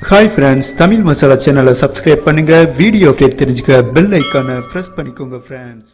hi friends Tamil masala சேனலை subscribe பண்ணுங்க video update தெரிஞ்சுக்க பெல் ஐக்கானை ப்ரெஸ் பண்ணிக்கோங்க ஃப்ரெண்ட்ஸ்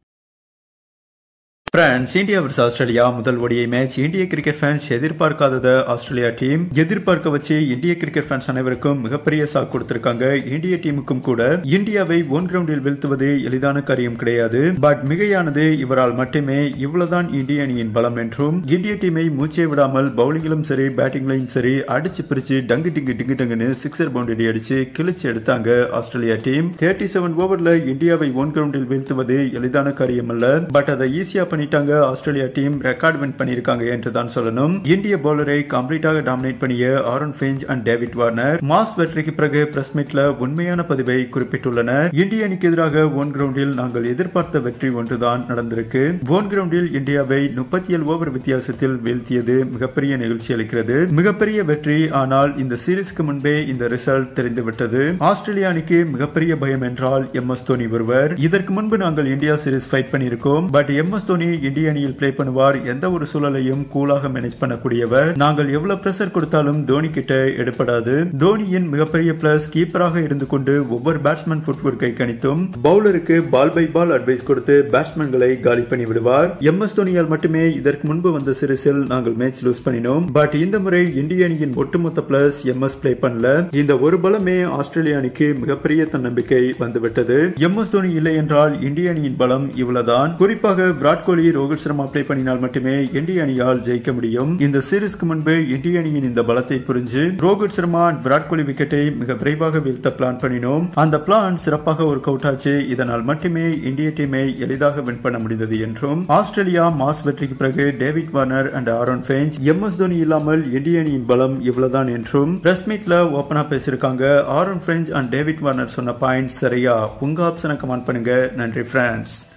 பிரான்ஸ் இந்தியா vs ஆஸ்திரேலியா முதல் ஒடியை மேட்ச் இந்திய கிரிக்கெட் ஃபேன்ஸ் எதிர்பார்க்காதத ஆஸ்திரேலியா டீம் எதிர்பார்க்க வச்சு இந்திய கிரிக்கெட் ஃபேன்ஸ் அனைவருக்கும் மிகப்பெரிய சாக் கொடுத்திருக்காங்க இந்திய டீமுக்கும் கூட இந்தியாவை ஒன் கிரவுண்டில் வீழ்த்துவது எளிதான காரியம் கிடையாது பட் மிகையானது இவரால் மட்டுமே இவ்வளவுதான் இந்திய அணியின் பலம் என்றும் இந்திய டீமை மூச்சே விடாமல் பவுலிங்கிலும் சரி பேட்டிங்லையும் சரி அடிச்சு பிரிச்சு டங்கு டிங்கு டிங்கு டங்குன்னு சிக்ஸர் பவுண்டரி அடிச்சு கிழிச்சு எடுத்தாங்க ஆஸ்திரேலியா டீம் தேர்ட்டி செவன் ஓவர்ல இந்தியாவை ஒன் கிரவுண்டில் வீழ்த்துவது எளிதான காரியம் அல்ல பட் அதை ஈஸியா பண்ணிட்டாங்க ஆஸ்திரேலியா டீம் ரெக்கார்ட் வின் பண்ணிருக்காங்க என்று தான் சொல்லணும் இந்திய பவுலரை கம்ப்ளீட்டாக டாமினேட் பண்ணிய Aaron Finch and David Warner mass வெற்றிக்கு பிறகு பிரஸ் மீட்ல உண்மையான பதிவை குறிப்பிட்டுள்ளனர் இந்திய அணிக்கு எதிராக ஒன் கிரவுண்டில் நாங்கள் எதிர்பார்த்த வெற்றி ஒன்றுதான் நடந்திருக்கு ஒன் கிரவுண்டில் இந்தியாவை முப்பத்தி ஏழு ஓவர் வித்தியாசத்தில் வீழ்த்தியது மிகப்பெரிய நிகழ்ச்சி அளிக்கிறது மிகப்பெரிய வெற்றி ஆனால் இந்த சீரீஸ்க்கு முன்பே இந்த ரிசல்ட் தெரிந்துவிட்டது ஆஸ்திரேலியா அணிக்கு மிகப்பெரிய பயம் என்றால் எம் எஸ் தோனி ஒருவர் இதற்கு முன்பு நாங்கள் இந்தியா சீரீஸ் ஃபைட் பண்ணியிருக்கோம் பட் எம் எஸ் தோனி இந்திய அணியில் பிளே பண்ணுவார் எந்த ஒரு சூழலையும் கூலாக மேனேஜ் பண்ணக்கூடியவர் நாங்கள் எவ்வளவு பிரஷர் கொடுத்தாலும் தோனி கிட்ட எடுப்படாது தோனியின் மிகப்பெரிய பிளஸ் கீப்பராக இருந்து கொண்டு ஒவ்வொரு பேட்ஸ்மேன் ஃபுட்வொர்க்கை கணித்தும் பவுலருக்கு பால் பை பால் அட்வைஸ் கொடுத்து பேட்ஸ்மேன்களை காலி பண்ணி விடுவார் எம் எஸ் தோனியால் மட்டுமே இதற்கு முன்பு வந்த சீரீஸில் நாங்கள் மேட்ச் லூஸ் பண்ணினோம் பட் இந்த முறை இந்திய அணியின் ஒட்டுமொத்த பிளஸ் எம் எஸ் பிளே பண்ணல இந்த ஒரு பலமே ஆஸ்திரேலிய அணிக்கு மிகப்பெரிய தன்னம்பிக்கை வந்துவிட்டது எம் எஸ் தோனி இல்லை என்றால் இந்திய அணியின் பலம் இவ்வளவுதான் குறிப்பாக விராட் கோலி ரோஹித் சர்மா பிளே பண்ணினால் மட்டுமே இந்திய அணியால் ஜெயிக்க முடியும் இந்த சீரீஸ்க்கு முன்பு இந்திய அணியின் இந்த பலத்தை புரிஞ்சு ரோஹித் சர்மா விராட் கோலி விக்கெட்டை மிக விரைவாக வீழ்த்த பிளான் பண்ணினோம் அந்த பிளான் சிறப்பாக ஒர்க் அவுட் ஆச்சு இதனால் மட்டுமே இந்திய டீமை எளிதாக வின் பண்ண முடிந்தது என்றும் ஆஸ்திரேலியா மாஸ் வெற்றிக்கு பிறகு David Warner and Aaron Finch M S Dhoni இல்லாமல் இந்திய அணியின் பலம் இவ்வளவுதான் என்றும் பிரஸ் மீட்ல ஓபனா பேசியிருக்காங்க Aaron Finch and David Warner சொன்ன பாயிண்ட் சரியா உங்க ஆப்ஷனை கமெண்ட் பண்ணுங்க நன்றி பிரான்ஸ்